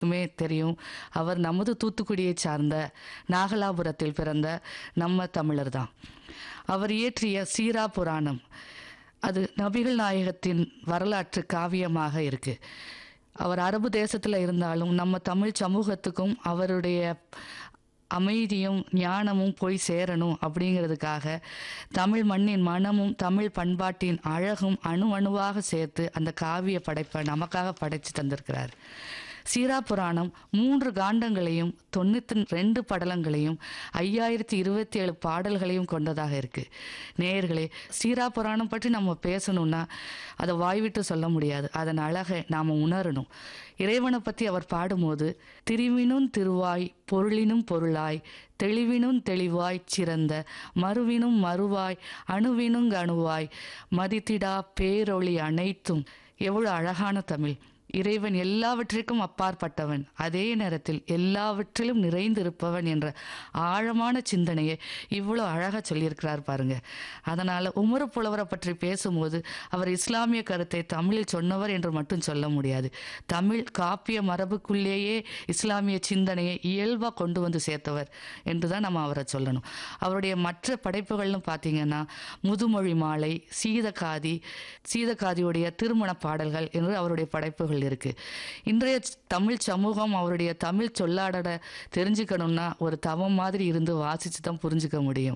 மே தெரியும் அவர் நமது தூத்துக்குடியை சார்ந்த நாகலாபுரத்தில் பிறந்த நம்ம தமிழர் தான் அவர் இயற்றிய சீரா புராணம் அது நபிகள் நாயகத்தின் வரலாற்று காவியமாக இருக்கு அவர் அரபு தேசத்தில் இருந்தாலும் நம்ம தமிழ் சமூகத்துக்கும் அவருடைய அமைதியும் ஞானமும் போய் சேரணும் அப்படிங்கிறதுக்காக தமிழ் மண்ணின் மனமும் தமிழ் பண்பாட்டின் அழகும் அணு அணுவாக சேர்த்து அந்த காவிய படைப்பை நமக்காக படைச்சு தந்திருக்கிறார் சீரா புராணம் மூன்று காண்டங்களையும் தொண்ணூத்தி ரெண்டு படலங்களையும் ஐயாயிரத்தி இருபத்தி ஏழு பாடல்களையும் கொண்டதாக இருக்கு நேயர்களே சீரா புராணம் பற்றி நம்ம பேசணும்னா அதை வாய்விட்டு சொல்ல முடியாது அதன் அழகை நாம் உணரணும் இறைவனை பற்றி அவர் பாடும்போது திருவினும் திருவாய் பொருளினும் பொருளாய் தெளிவினும் தெளிவாய் சிறந்த மறுவினும் மறுவாய் அணுவினும் அணுவாய் மதித்திடா பேரொளி அனைத்தும் எவ்வளவு அழகான தமிழ் இறைவன் எல்லாவற்றிற்கும் அப்பாற்பட்டவன் அதே நேரத்தில் எல்லாவற்றிலும் நிறைந்திருப்பவன் என்ற ஆழமான சிந்தனையை இவ்வளோ அழகாக சொல்லியிருக்கிறார் பாருங்க அதனால உமரு புலவரை பற்றி பேசும்போது அவர் இஸ்லாமிய கருத்தை தமிழில் சொன்னவர் என்று மட்டும் சொல்ல முடியாது தமிழ் காப்பிய மரபுக்குள்ளேயே இஸ்லாமிய சிந்தனையை இயல்பாக கொண்டு வந்து சேர்த்தவர் என்று தான் நம்ம அவரை சொல்லணும் அவருடைய மற்ற படைப்புகள்னு பார்த்தீங்கன்னா முதுமொழி மாலை சீதகாதி சீதகாதியுடைய திருமண பாடல்கள் என்று அவருடைய படைப்புகள் இருக்கு இன்றைய தமிழ் சமூகம் அவருடைய தமிழ் சொல்லாடலை தெரிஞ்சுக்கணும்னா ஒரு தவம் மாதிரி இருந்து வாசிச்சு தான் புரிஞ்சுக்க முடியும்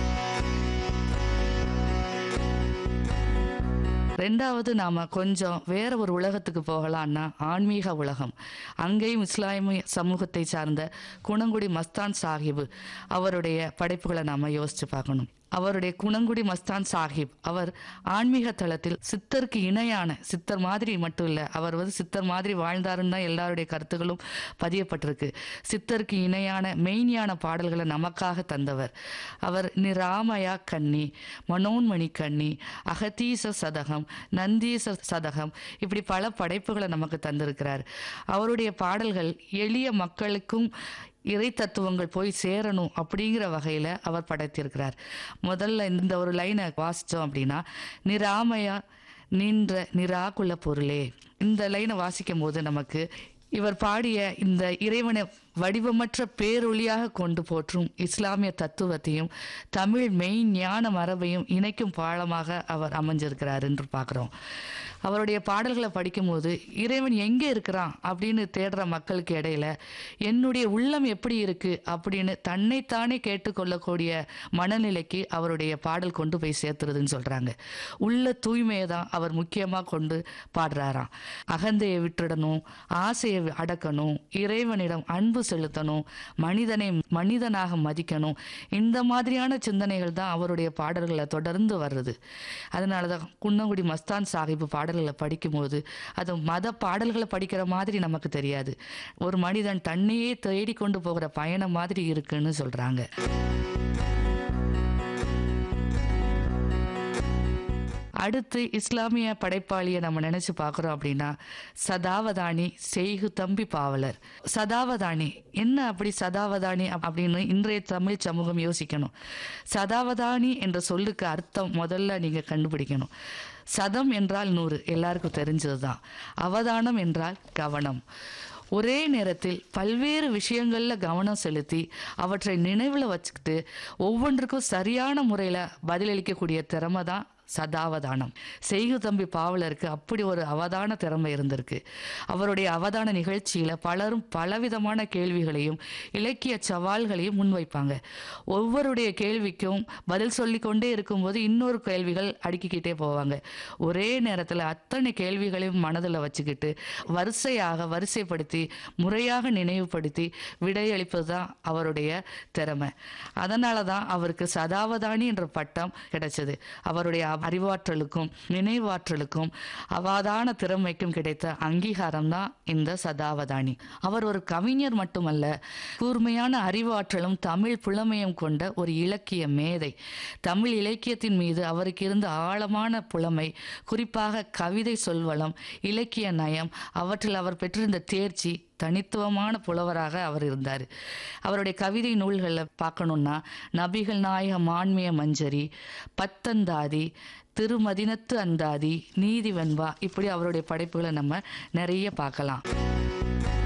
ரெண்டாவது நாம கொஞ்சம் வேற ஒரு உலகத்துக்கு போகலான்னா ஆன்மீக உலகம் அங்கேயும் இஸ்லாமிய சமூகத்தை சார்ந்த குணங்குடி மஸ்தான் சாஹிப் அவருடைய படைப்புகளை நாம யோசிச்சு பார்க்கணும் அவருடைய குணங்குடி மஸ்தான் சாஹிப் அவர் ஆன்மீக தளத்தில் சித்தருக்கு இணையான சித்தர் மாதிரி மட்டும் இல்லை அவர் வந்து சித்தர் மாதிரி வாழ்ந்தாருன்னு தான் எல்லாருடைய கருத்துக்களும் பதியப்பட்டிருக்கு சித்தருக்கு இணையான மெய்ஞான பாடல்களை நமக்காக தந்தவர் அவர் நிராமயா கன்னி மனோன்மணி கன்னி அகதீச சதகம் நந்தீச சதகம் இப்படி பல படைப்புகளை நமக்கு தந்திருக்கிறார் அவருடைய பாடல்கள் எளிய மக்களுக்கும் இறை தத்துவங்கள் போய் சேரணும் அப்படிங்கிற வகையில் அவர் படைத்திருக்கிறார் முதல்ல இந்த ஒரு லைனை வாசித்தோம் அப்படின்னா நிராமையா நின்ற நிராகுல பொருளே இந்த லைனை வாசிக்கும் போது நமக்கு இவர் பாடிய இந்த இறைவனை வடிவமற்ற பேரொளியாக கொண்டு போற்றும் இஸ்லாமிய தத்துவத்தையும் தமிழ் மெய் ஞான மரபையும் இணைக்கும் பாலமாக அவர் அமைஞ்சிருக்கிறார் என்று பார்க்குறோம் அவருடைய பாடல்களை படிக்கும்போது இறைவன் எங்கே இருக்கிறான் அப்படின்னு தேடுற மக்களுக்கு இடையில என்னுடைய உள்ளம் எப்படி இருக்கு அப்படின்னு தன்னைத்தானே கேட்டுக்கொள்ளக்கூடிய மனநிலைக்கு அவருடைய பாடல் கொண்டு போய் சேர்த்துறதுன்னு சொல்றாங்க உள்ள தூய்மையை தான் அவர் முக்கியமாக கொண்டு பாடுறாராம் அகந்தையை விட்டுடணும் ஆசையை அடக்கணும் இறைவனிடம் அன்பு செலுத்தணும் மனிதனை மனிதனாக மதிக்கணும் இந்த மாதிரியான சிந்தனைகள் தான் அவருடைய பாடல்களை தொடர்ந்து வர்றது அதனால தான் குன்னங்குடி மஸ்தான் சாஹிப் பாடல்களை படிக்கும்போது அது மத பாடல்களை படிக்கிற மாதிரி நமக்கு தெரியாது ஒரு மனிதன் தன்னையே தேடி கொண்டு போகிற பயணம் மாதிரி இருக்குன்னு சொல்றாங்க அடுத்து இஸ்லாமிய படைப்பாளியை நம்ம நினைச்சு பார்க்குறோம் அப்படின்னா சதாவதானி செய்கு தம்பி பாவலர் சதாவதானி என்ன அப்படி சதாவதானி அப்படின்னு இன்றைய தமிழ் சமூகம் யோசிக்கணும் சதாவதானி என்ற சொல்லுக்கு அர்த்தம் முதல்ல நீங்க கண்டுபிடிக்கணும் சதம் என்றால் நூறு எல்லாருக்கும் தெரிஞ்சது தான் அவதானம் என்றால் கவனம் ஒரே நேரத்தில் பல்வேறு விஷயங்கள்ல கவனம் செலுத்தி அவற்றை நினைவில் வச்சுக்கிட்டு ஒவ்வொன்றுக்கும் சரியான முறையில் பதிலளிக்கக்கூடிய திறமை தான் சதாவதானம் செய்கு தம்பி பாவலருக்கு அப்படி ஒரு அவதான திறமை இருந்திருக்கு அவருடைய அவதான நிகழ்ச்சியில பலரும் பலவிதமான கேள்விகளையும் இலக்கிய சவால்களையும் முன்வைப்பாங்க ஒவ்வொருடைய கேள்விக்கும் பதில் சொல்லி கொண்டே இருக்கும்போது இன்னொரு கேள்விகள் அடுக்கிக்கிட்டே போவாங்க ஒரே நேரத்தில் அத்தனை கேள்விகளையும் மனதில் வச்சுக்கிட்டு வரிசையாக வரிசைப்படுத்தி முறையாக நினைவுபடுத்தி விடையளிப்பது தான் அவருடைய திறமை அதனால தான் அவருக்கு சதாவதானி என்ற பட்டம் கிடைச்சது அவருடைய அறிவாற்றலுக்கும் நினைவாற்றலுக்கும் அவாதான திறமைக்கும் கிடைத்த அங்கீகாரம் தான் இந்த சதாவதானி அவர் ஒரு கவிஞர் மட்டுமல்ல கூர்மையான அறிவாற்றலும் தமிழ் புலமையும் கொண்ட ஒரு இலக்கிய மேதை தமிழ் இலக்கியத்தின் மீது அவருக்கு இருந்த ஆழமான புலமை குறிப்பாக கவிதை சொல்வளம் இலக்கிய நயம் அவற்றில் அவர் பெற்றிருந்த தேர்ச்சி தனித்துவமான புலவராக அவர் இருந்தார் அவருடைய கவிதை நூல்களில் பார்க்கணுன்னா நபிகள் நாயக மான்மிய மஞ்சரி பத்தந்தாதி திருமதினத்து அந்தாதி நீதி வெண்பா இப்படி அவருடைய படைப்புகளை நம்ம நிறைய பார்க்கலாம்